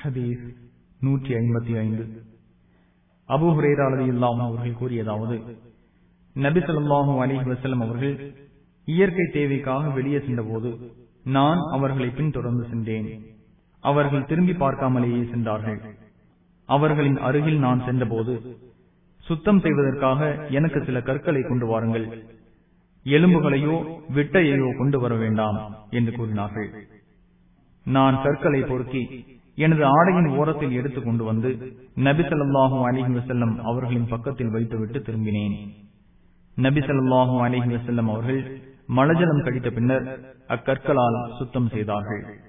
ஹதீஸ் நூற்றி ஐம்பத்தி ஐந்து அபுஹுரேரா அலதியுல்லாஹும் அவர்கள் கூறியதாவது நபி ஸல்லல்லாஹு அலைஹி வஸல்லம் அவர்கள் இயற்கை தேவைக்காக வெளியே சென்றபோது நான் அவர்களை பின்தொடர்ந்து சென்றேன் அவர்கள் திரும்பி பார்க்காமலேயே சென்றார்கள் அவர்களின் அருகில் நான் சென்றபோது சுத்தம் செய்வதற்காக எனக்கு சில கற்களை கொண்டு வாருங்கள் எலும்புகளையோ விட்டையையோ கொண்டு வர வேண்டாம் என்று கூறினார்கள் நான் கற்களை பொறுக்கி எனது ஆடையின் ஓரத்தில் எடுத்துக் கொண்டு வந்து நபி ஸல்லல்லாஹு அலைஹி வஸல்லம் அவர்களின் பக்கத்தில் வைத்துவிட்டு திரும்பினேன் நபி ஸல்லல்லாஹு அலைஹி வஸல்லம் அவர்கள் மலஜலம் கடித்த பின்னர் அக்கற்களால் சுத்தம் செய்தார்கள்